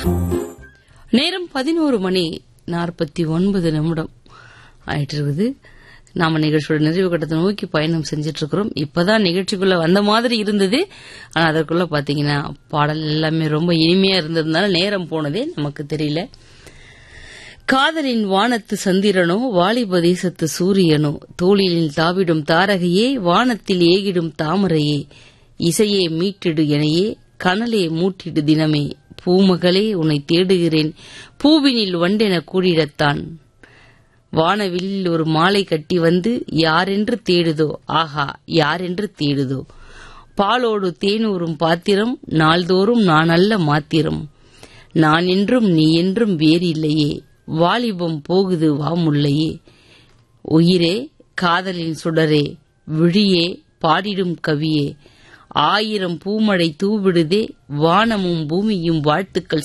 நேரம் பதினோரு மணி நாற்பத்தி ஒன்பது நிமிடம் ஆயிட்டு இருக்குது நாம நிகழ்ச்சியோட நிறைவு கட்டத்தை நோக்கி பயணம் செஞ்சிட்டு இருக்கிறோம் இப்பதான் நிகழ்ச்சிக்குள்ள வந்த மாதிரி இருந்தது ஆனா அதற்குள்ள பாத்தீங்கன்னா பாடல் எல்லாமே ரொம்ப இனிமையா இருந்ததுனால நேரம் போனதே நமக்கு தெரியல காதலின் வானத்து சந்திரனோ வாலிப தேசத்து சூரியனோ தோளிலில் தாவிடும் தாரகையே வானத்தில் ஏகிடும் தாமரையே இசையே மீட்டிடு எனையே கனலே மூட்டிடு தினமே பூமகளே உன்னை தேடுகிறேன் பூவினில் வண்டென கூடிடத்தான் வானவில்லில் ஒரு மாலை கட்டி வந்து யாரென்று தேடுதோ ஆஹா யாரென்று தேடுதோ பாலோடு தேனூரும் பாத்திரம் நாள்தோறும் நான் அல்ல மாத்திரம் நான் என்றும் நீ என்றும் வேறில்லையே வாலிபம் போகுது வாமுல்லையே உயிரே காதலின் சுடரே விழியே பாடிடும் கவியே ஆயிரம் பூமழை தூவிடுதே வானமும் பூமியும் வாழ்த்துக்கள்